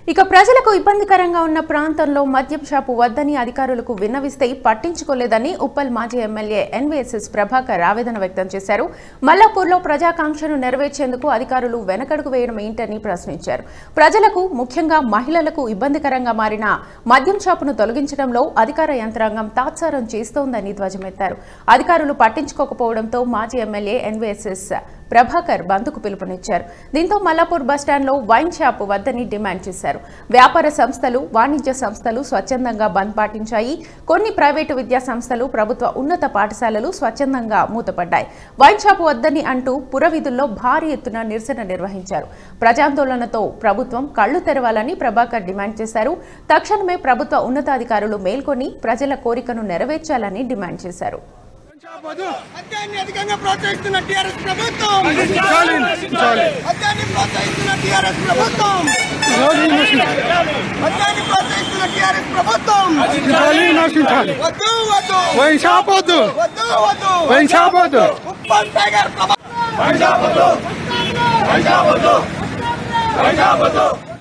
ఇక ప్రజలకు ఇబ్బందికరంగా ఉన్న ప్రాంతంలో మద్యం షాపు వద్దని అధికారులకు విన్నవిస్తే పట్టించుకోలేదని ఉప్పల్ మాజీ ఎమ్మెల్యే ఎన్వీఎస్ఎస్ ప్రభాకర్ ఆవేదన వ్యక్తం చేశారు మల్లాపూర్లో ప్రజాకాంక్షను నెరవేర్చేందుకు అధికారులు వెనకడుగు వేయడం ఏంటని ప్రశ్నించారు ప్రజలకు ముఖ్యంగా మహిళలకు ఇబ్బందికరంగా మారిన మద్యం షాపును తొలగించడంలో అధికార యంత్రాంగం తాత్సారం చేస్తోందని ధ్వజమెత్తారు అధికారులు పట్టించుకోకపోవడంతో మాజీ ఎమ్మెల్యే ఎన్వీఎస్ఎస్ ప్రభాకర్ బంద్కు పిలుపునిచ్చారు దీంతో మల్లాపూర్ బస్టాండ్లో వైన్ షాప్ వద్దని డిమాండ్ చేశారు వ్యాపార సంస్థలు వాణిజ్య సంస్థలు స్వచ్ఛందంగా బంద్ పాటించాయి కొన్ని ప్రైవేటు విద్యా సంస్థలు ప్రభుత్వ ఉన్నత పాఠశాలలు స్వచ్ఛందంగా మూతపడ్డాయి వైన్ షాప్ వద్దని అంటూ పురవీధుల్లో భారీ ఎత్తున నిరసన నిర్వహించారు ప్రజాందోళనతో ప్రభుత్వం కళ్లు తెరవాలని ప్రభాకర్ డిమాండ్ చేశారు తక్షణమే ప్రభుత్వ ఉన్నతాధికారులు మేల్కొని ప్రజల కోరికను నెరవేర్చాలని డిమాండ్ చేశారు హత్యాన్ని అధికంగా ప్రోత్సహిస్తున్న టీఆర్ఎస్ ప్రభుత్వం నశించాలి నశించాలి హత్యాన్ని ప్రోత్సహిస్తున్న టీఆర్ఎస్ ప్రభుత్వం హత్యాన్ని ప్రోత్సహిస్తున్న టీఆర్ఎస్ ప్రభుత్వం నశించాలి నశించాలి వద్దు వద్దు వైన్ షాప్ వద్దు వద్దు వద్దు వైన్ షాప్ వద్దు Uppal Tiger Prabha wine shop వద్దు వైన్ షాప్ వద్దు వైన్ షాప్ వద్దు